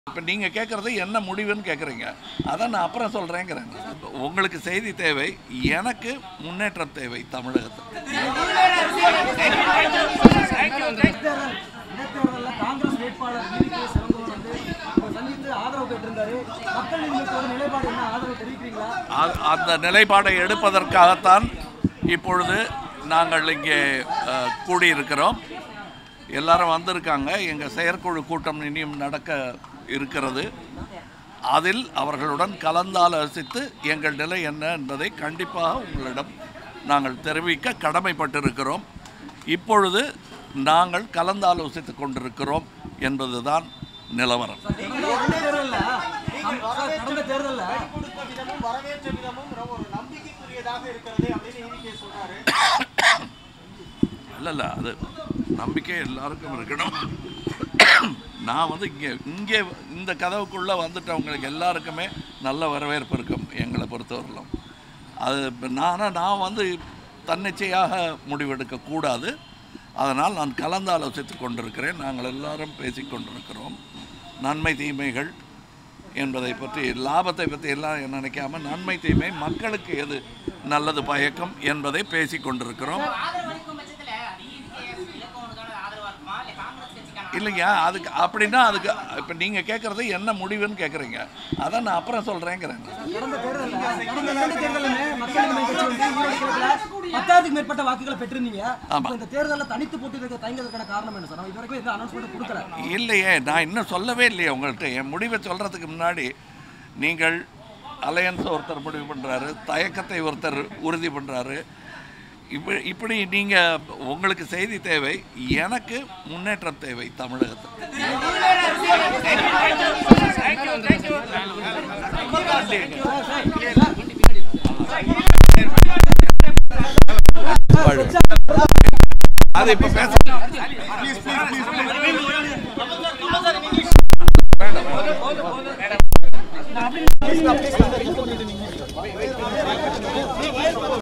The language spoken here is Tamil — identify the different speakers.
Speaker 1: இப்போ நீங்கள் கேட்குறது என்ன முடிவுன்னு கேட்குறீங்க அதை நான் அப்புறம் சொல்கிறேங்கிறேன் உங்களுக்கு செய்தி தேவை எனக்கு முன்னேற்றம் தேவை தமிழகத்தில்
Speaker 2: இடைத்தேர்தல் இடைத்தேர்தலில் காங்கிரஸ் வேட்பாளர் ஈவிகே சிவகுமார் வந்து உங்களை சந்தித்து ஆதரவு பெற்றிருந்தாரு மக்கள் நீதிமன்றத்தோட நிலைப்பாடு என்ன ஆதரவு தெரிவிக்கிறீங்களா
Speaker 1: அ- அந்த நிலைப்பாடை எடுப்பதற்காகத்தான் இப்பொழுது நாங்கள் இங்கே அஹ், கூடியிருக்கிறோம் எல்லாரும் வந்திருக்காங்க எங்கள் செயற்குழு கூட்டம் இனியும் நடக்க இருக்கிறது அதில் அவர்களுடன் கலந்தாலோசித்து எங்கள் நிலை என்ன என்பதை கண்டிப்பாக உங்களிடம் நாங்கள் தெரிவிக்க கடமைப்பட்டிருக்கிறோம் இப்பொழுது நாங்கள் கலந்தாலோசித்துக் கொண்டிருக்கிறோம் என்பதுதான் நிலவரம்
Speaker 2: கடந்த தேர்தலில் கடந்த தேர்தலில்
Speaker 3: கொடுத்த விதமும் வரவேற்ற விதமும் ரொம்ப ஒரு நம்பிக்கைக்குரியதாக இருக்கிறது அப்படின்னு ஈவிகே சொல்றாரு
Speaker 1: இல்லை இல்லை அது நம்பிக்கை எல்லாருக்கும் இருக்கணும் நான் வந்து இங்கே இங்கே இந்த கதவுக்குள்ளே வந்துட்டவங்களுக்கு எல்லாருக்குமே நல்ல வரவேற்பு இருக்கும் எங்களை பொறுத்தவரையிலும் அது இப்ப நானா நான் வந்து தன்னிச்சையாக முடிவெடுக்க கூடாது அதனால் நான் கலந்து ஆலோசித்து கொண்டிருக்கிறேன் நாங்கள் எல்லாரும் பேசிக் கொண்டிருக்கிறோம் நன்மை தீமைகள் என்பதை பற்றி லாபத்தை பற்றி எல்லாம் நினைக்காம நன்மை தீமை மக்களுக்கு எது நல்லது பயக்கும் என்பதை பேசிக் கொண்டிருக்கிறோம்
Speaker 4: ஆதரவளிக்கும் பட்சத்துல அது EVKS இலக்கோனுக்கான ஆதரவா இருக்குமா இல்ல காங்கிரஸ் கட்சிக்கான
Speaker 1: இல்லைங்க அதுக்கு அப்படின்னா அதுக்கு இப்போ நீங்கள் கேட்குறது என்ன முடிவுன்னு கேட்குறீங்க அதை நான் அப்புறம் சொல்கிறேங்கிறேன்
Speaker 2: கடந்த தேர்தலில் கடந்த இரண்டு தேர்தலுமே மக்கள் நீதி கட்சி வந்து ஈரோடு கிழக்குல பத்தாயிரத்துக்கு மேற்பட்ட வாக்குகளை பெற்றிருந்தீங்க இப்போ இந்த தேர்தலில் தனித்து போட்டு தயங்குறதுக்கான காரணம் என்ன சார் நம்ம இது வரைக்கும் எந்த அனௌன்ஸ்மெண்ட் கொடுக்கல
Speaker 1: இல்லையே நான் இன்னும் சொல்லவே இல்லையே உங்கள்கிட்ட என் முடிவை சொல்கிறதுக்கு முன்னாடி நீங்கள் அலையன்ஸ் ஒருத்தர் முடிவு பண்ணுறாரு தயக்கத்தை ஒருத்தர் உறுதி பண்ணுறாரு இப்படி இப்படி நீங்கள் உங்களுக்கு செய்தி தேவை எனக்கு முன்னேற்றம் தேவை தமிழகத்தில் அது இப்போ பேச
Speaker 2: Please, please, please.